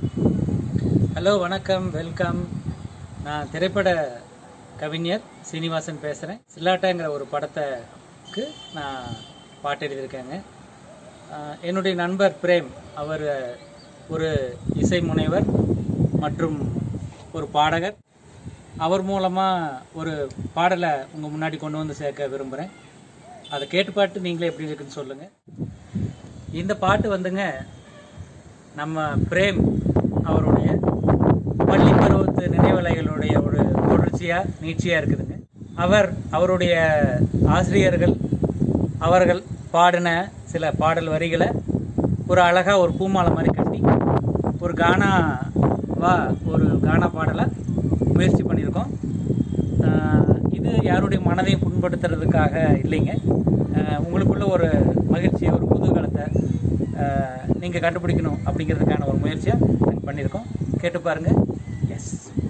hello வணக்கம் welcome நான் திரைப்பட கவிஞர் சீனிவாசன் பேசுகிறேன் சில்லாட்டாங்கிற ஒரு படத்துக்கு நான் பாட்டு எழுதியிருக்கேங்க ஆஹ் என்னுடைய நண்பர் பிரேம் அவர் ஒரு இசை முனைவர் மற்றும் ஒரு பாடகர் அவர் மூலமாக ஒரு பாடலை உங்கள் முன்னாடி கொண்டு வந்து சேர்க்க விரும்புகிறேன் அதை கேட்டு பாட்டு நீங்களே எப்படி இருக்குன்னு சொல்லுங்கள் இந்த பாட்டு வந்துங்க நம்ம பிரேம் அவருடைய பள்ளி பருவத்து நினைவலைகளுடைய ஒரு தொடர்ச்சியாக நீட்சியாக இருக்குதுங்க அவர் அவருடைய ஆசிரியர்கள் அவர்கள் பாடின சில பாடல் வரிகளை ஒரு அழகாக ஒரு பூமாலை மாதிரி கட்டி ஒரு கானாவா ஒரு கானா பாடலை முயற்சி பண்ணியிருக்கோம் ஆஹ் இது யாருடைய மனதையும் புண்படுத்துறதுக்காக இல்லைங்க ஆஹ் உங்களுக்குள்ள ஒரு மகிழ்ச்சியை ஒரு குதூகலத்தை நீங்கள் கண்டுபிடிக்கணும் அப்படிங்கிறதுக்கான ஒரு முயற்சியை நாங்கள் பண்ணியிருக்கோம் கேட்டு பாருங்க எஸ்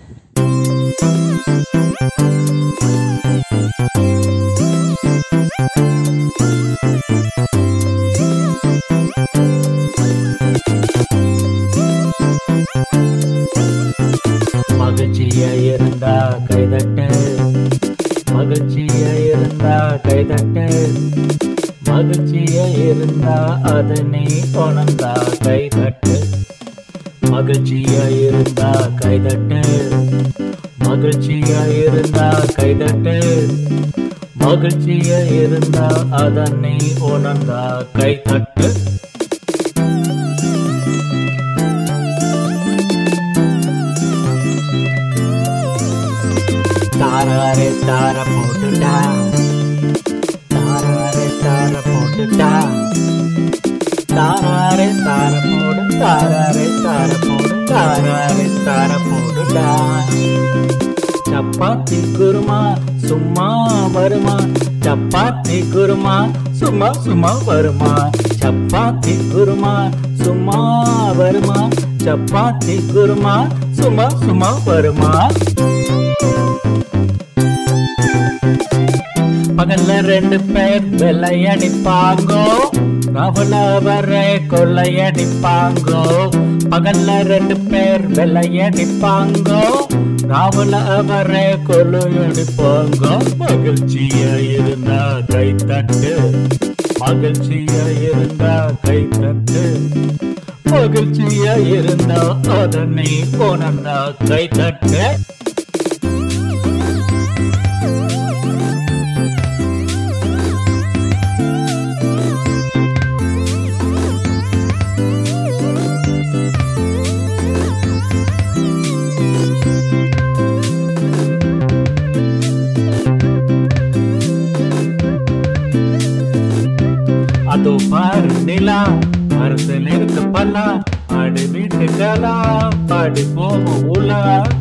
மகிழ்ச்சியா இருந்தா கைதட்டு மகிழ்ச்சியா இருந்தா கைதட்டு மகிழ்ச்சியா இருந்தா அதனை உணர்ந்தா கைதட்டு மகிழ்ச்சியா இருந்தா கைதட்டு மகிழ்ச்சியா இருந்தா கைதட்டு மகிழ்ச்சியா இருந்தா அதனை உணர்ந்தா கைதட்டு தாராரே தார போட்டுட்டா தாராரே தார போட்டுட்டா தாராரே தார போடு தாராரே தார போடு தாராரே தார போடுடா சப்பாத்தி குருமா சும்மா வருமா சப்பாத்தி குருமா சும்மா சும்மா வருமா சப்பாத்தி குருமா சும்மா வருமா சப்பாத்தி குருமா சும்மா சும்மா வருமா பகல்ல ரெண்டு பேர் வெள்ளையடிப்பாங்கோ ராவல வர கொள்ளையடிப்பாங்கோ பகல்ல ரெண்டு பேர் வெள்ளையடிப்பாங்கோ ராவல வர கொள்ளையடிப்பாங்கோ மகிழ்ச்சியா இருந்தா கை தட்டு மகிழ்ச்சியா இருந்தா கை தட்டு மகிழ்ச்சியா இருந்தா அதனை உணர்ந்தா கை தட்டு அதோ பாரு நிலா மரத்தில் இருக்கு பல்லா ஆடு வீட்டுகளா பாடி போகும் உலா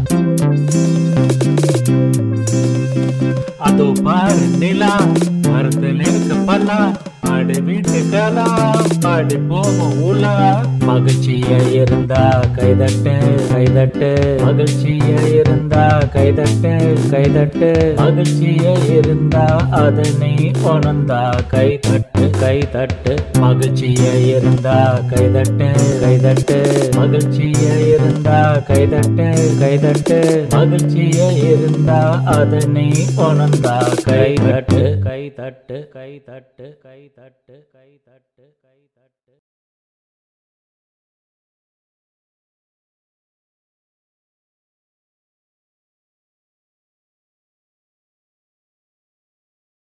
அதோ பாரு நிலா மரத்தில் இருக்கு பல்லா ஆடு வீட்டுகளா பாடி போகும் உலா மகிழ்ச்சியா இருந்தா கைதட்டு கைதட்டு மகிழ்ச்சியா இருந்தா கைதட்டு கைதட்டு மகிழ்ச்சியா இருந்தா அதனை உணர்ந்தா கைதட்டு கைதட்டு மகிழ்ச்சியா இருந்தா கைதட்டு கைதட்டு மகிழ்ச்சியா இருந்தா கைதட்டு கைதட்டு மகிழ்ச்சியா இருந்தா அதனை உணர்ந்தா கைதட்டு கைதட்டு கைதட்டு கைதட்டு கைதட்டு கை